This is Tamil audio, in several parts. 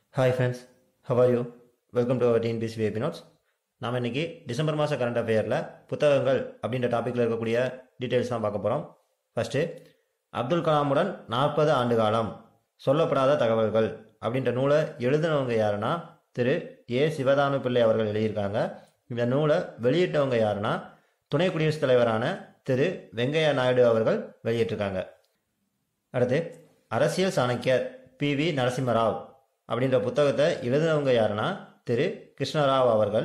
hi friends how are you welcome to our TNPSC வேபி நோட்ஸ் நாம் இன்னைக்கு டிசம்பர் மாத கரண்ட் அஃபேரில் புத்தகங்கள் அப்படின்ற டாப்பிக்கில் இருக்கக்கூடிய டீட்டெயில்ஸ் தான் பார்க்க போகிறோம் ஃபஸ்ட்டு அப்துல் கலாமுடன் நாற்பது ஆண்டு காலம் சொல்லப்படாத தகவல்கள் அப்படின்ற நூலை எழுதினவங்க யாருன்னா திரு ஏ சிவதானு பிள்ளை அவர்கள் எழுதியிருக்காங்க இந்த நூலை வெளியிட்டவங்க யாருன்னா துணை குடியரசுத் தலைவரான திரு வெங்கையா நாயுடு அவர்கள் வெளியிட்டிருக்காங்க அடுத்து அரசியல் சாணக்கியர் பி வி நரசிம்மராவ் அப்படின்ற புத்தகத்தை எழுதினவங்க யாருன்னா திரு கிருஷ்ணராவ் அவர்கள்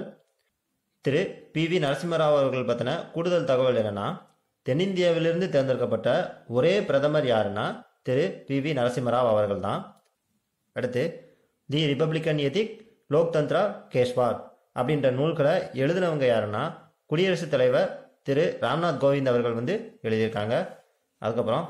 திரு பி வி நரசிம்மராவ் அவர்கள் பற்றின கூடுதல் தகவல் என்னன்னா தென்னிந்தியாவிலிருந்து தேர்ந்தெடுக்கப்பட்ட ஒரே பிரதமர் யாருன்னா திரு பி வி நரசிம்மராவ் அவர்கள் தான் அடுத்து தி ரிப்பப்ளிக்கன் எதிக் லோக்தந்திரா கேஷ்வார் அப்படின்ற நூல்களை எழுதினவங்க யாருன்னா குடியரசுத் தலைவர் திரு ராம்நாத் கோவிந்த் அவர்கள் வந்து எழுதியிருக்காங்க அதுக்கப்புறம்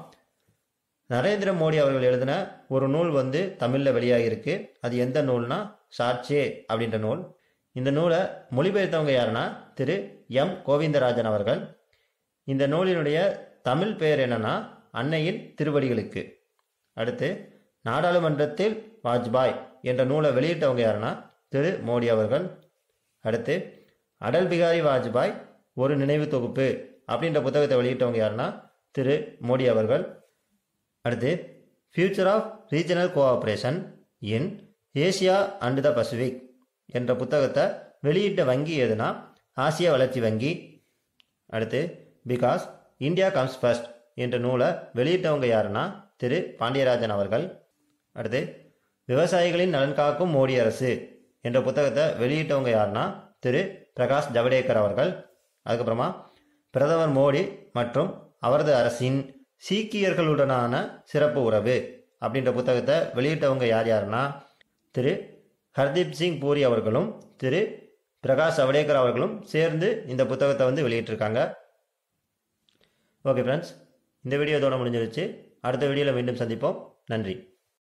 நரேந்திர மோடி அவர்கள் எழுதின ஒரு நூல் வந்து தமிழில் வெளியாகிருக்கு அது எந்த நூல்னா சாட்சே அப்படின்ற நூல் இந்த நூலை மொழிபெயர்த்தவங்க யாருன்னா திரு எம் கோவிந்தராஜன் அவர்கள் இந்த நூலினுடைய தமிழ் பெயர் என்னன்னா அன்னையின் திருவடிகளுக்கு அடுத்து நாடாளுமன்றத்தில் வாஜ்பாய் என்ற நூலை வெளியிட்டவங்க யாருன்னா திரு மோடி அவர்கள் அடுத்து அடல் பிகாரி வாஜ்பாய் ஒரு நினைவு தொகுப்பு அப்படின்ற புத்தகத்தை வெளியிட்டவங்க யாருன்னா திரு மோடி அவர்கள் அடுத்து future of regional cooperation in Asia and the Pacific என்ற புத்தகத்தை வெளியிட்ட வங்கி எதுனா ஆசிய வளர்ச்சி வங்கி அடுத்து பிகாஸ் இந்தியா கம்ஸ் ஃபர்ஸ்ட் என்ற நூலை வெளியிட்டவங்க யாருன்னா திரு பாண்டியராஜன் அவர்கள் அடுத்து விவசாயிகளின் நலன் காக்கும் மோடி அரசு என்ற புத்தகத்தை வெளியிட்டவங்க யாருன்னா திரு பிரகாஷ் ஜவடேகர் அவர்கள் அதுக்கப்புறமா பிரதமர் மோடி மற்றும் அவரது அரசின் சீக்கியர்களுடனான சிறப்பு உறவு அப்படின்ற புத்தகத்தை வெளியிட்டவங்க யார் யாருன்னா திரு ஹர்தீப் சிங் பூரி அவர்களும் திரு பிரகாஷ் ஜவடேகர் அவர்களும் சேர்ந்து இந்த புத்தகத்தை வந்து வெளியிட்டிருக்காங்க ஓகே ஃப்ரெண்ட்ஸ் இந்த வீடியோ இதோட முடிஞ்சிருச்சு அடுத்த வீடியோவில் மீண்டும் சந்திப்போம் நன்றி